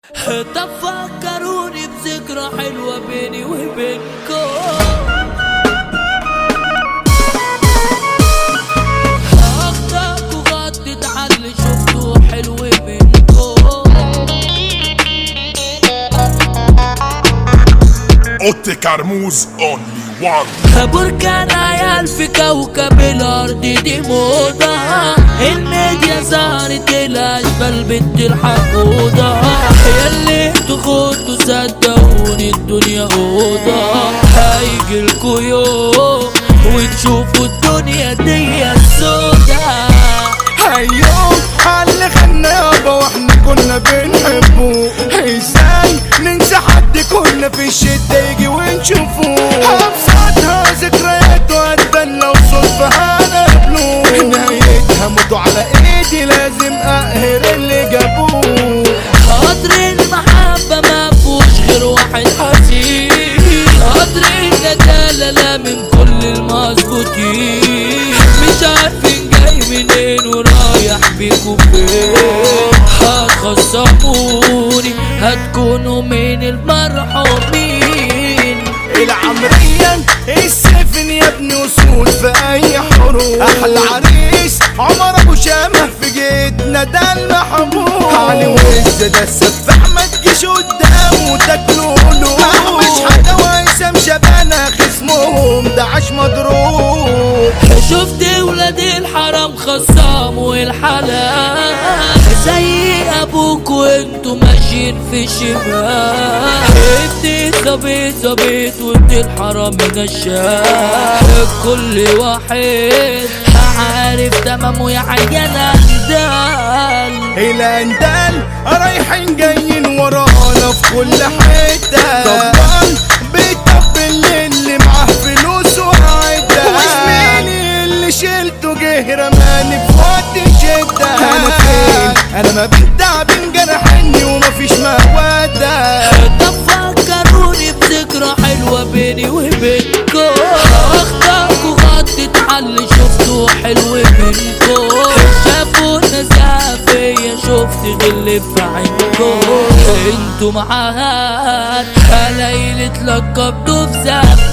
طب فكروني بذكرى حلوة بيني وبينكم أخطاك وغطت على اللي شفته حلو منكم اوتي كرموز اونلي وان بركان عيال في كوكب الارض دي موضة الميديا صارت الاشبال بنت الحقودة ياللي تخوتوا صدقوني الدنيا اوضة هيجيلكوا يوم وتشوفوا الدنيا دي السودا هيوم اللي خلنا يابا واحنا كنا بنحبه ازاي ننسى حد كنا في الشدة يجي ونشوفه ابسطها ذكريات واتبنى وصدفة هنقابله نهايتها موتوا على ايدي لازم اقهر اللي جابوه قدر المحبة ما فيهوش غير واحد حزين قدر الندالة لا من كل المظبوطين مش عارفين جاي منين ورايح بيكوا فين هتخصموني هتكونوا من المرحومين العمريا السفن يا ابني وصول في اي حروب احلى عريس عمر ابو شامه في جيتنا ده المحبوب علي وعز ده السفاح ما تجيش قدامه تاكلوا له مش حدا وهيثم شبانه خصمهم ده عاش مضروب شفت ولاد الحرام خصام والحلال زي ابوك وانتوا ماشيين في شمال انت ظبيط ظبيط وانت الحرام نشال كل واحد عارف تمامه يا عيال اندال الاندال رايحين جايين ورانا في كل حته طبعا بيطبل اللي معاه فلوس وعده وزميلي اللي شلته جه رماني في وقت شده انا فين انا ما بدع بنجرحني ومفيش مودة طب فكروني بذكرى حلوة بيني وبينكم اخطاك وغطت على اللي شفته حلو منكم شافوا نزاهة فيا شفت غل في عينكم انتوا معاها ليلة لقبتوا في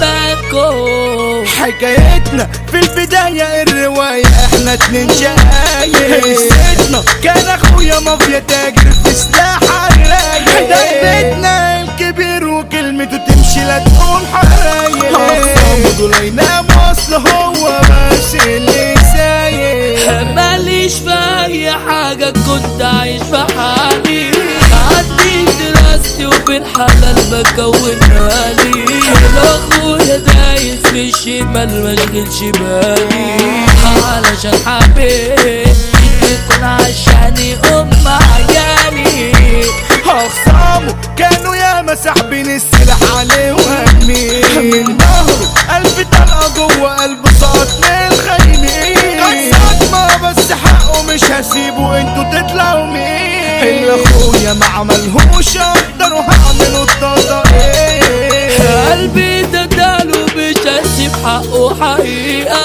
زمانكم حكايتنا في البداية الرواية احنا اتنين شقايق قصتنا كان اخويا مافيا تاجر في سلاح عرايق ده بيتنا الكبير وكلمته تمشي لا تكون حرايق اخصامه دول يناموا اصل هو بس اللي سايق ماليش في اي حاجة كنت عايش في حالي عندي دراستي وبالحلال بكون مالي اخويا دايس في الشمال مشغلش بالي علشان حبيت يكون عشاني ام عيالي اخصامه كانوا ياما ساحبين السلاح عليه وهمي من ظهره الف طلقه جوه قلبه سقط من الخاينين كان صدمه بس حقه مش هسيبه انتوا تطلعوا مين اللي اخويا ما عملهوش اقدروا هعملوا الطاقه ايه قلبي تداله مش هسيب حقه حقيقة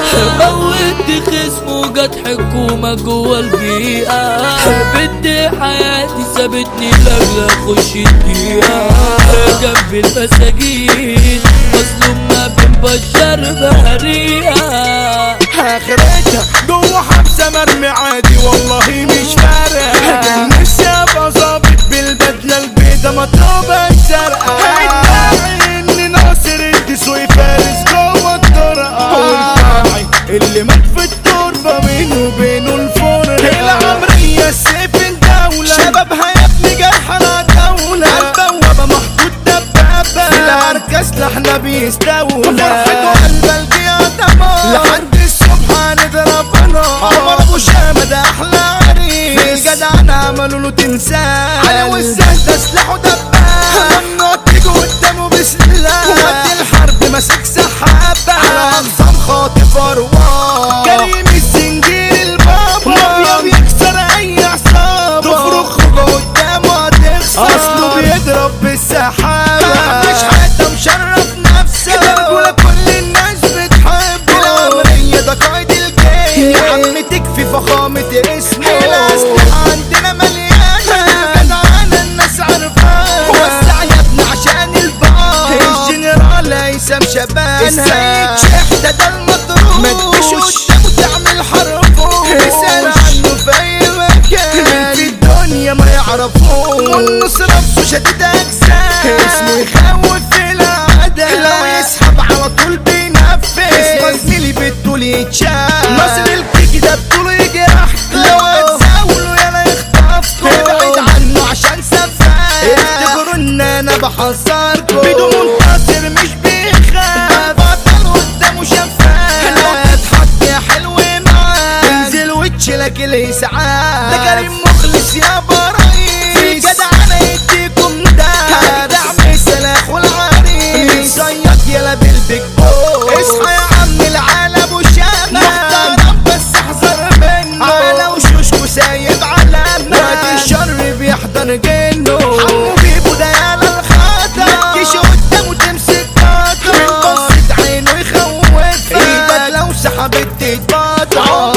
موت خصمه جت حكومة جوه البيئة بنت حياتي سابتني لاجل اخش الدقيقة جنب المساجين مظلوم ما بين بشر بريئة اخرتها جوه حبسه مرمي عادي والله مش فارق كان نفسي ابقى ظابط بالبدله البيضه مطلوبه الزرقاء ادعي اني ناصر الدسوقي فارس جوه الطرقه والفاعي اللي مات في التربه بينه وبينه الفرقه العمريه السيف الدوله شبابها يا ابني جرحنا دوله البوابه محطوط دبابه في العركه سلاحنا بيستولى فرحته قلب الجياد لحد الصبح هنضرب نار عمر ابو شامه ده احلى عريس جدعنا عملوا له تمثال على وزان ده سلاحه دباب ممنوع تيجوا قدامه بسلاح وقت الحرب ماسك سحابه على اقسام خاطف اروار كريم السنجير البابا مافيا بيكسر اي عصابه تفرخ قدامه هتخسر اصله بيضرب بالسحابه مفيش حد مشرف نفسه ده كل الناس بتحبه العمرية ده قائد الجيش يا عم تكفي فخامة اسمه الأسلحة عندنا مليانة جدعانة الناس والنص نفسه شديد اجسام اسمه يخوف في العادة لو يسحب على طول بينفذ اسمه زميلي بالطول يتشاف مصر الكيكي ده بطوله يجرح لو هتزاوله يلا يخطفكوا ابعد عنه عشان سفاح افتكروا ان انا بحذركوا بدون منتصر مش بيخاف بطل قدامه شفاف لو هتحط يا حلو معاه انزل وتشيلك الاسعاف ده كريم مخلص يا برايس في جدع انا يديكم ده دعم السلاح والعريس صياد يلا بالبيج بوس اصحى يا عم العالم وشامة محترم بس احذر منه على وشوشكو سايب علامة وقت الشر بيحضر جنه حمو بيبو ده يالا الخطر متجيش قدامه تمسك قطر من قصة عينه يخوفك ايدك لو سحبت تتبطر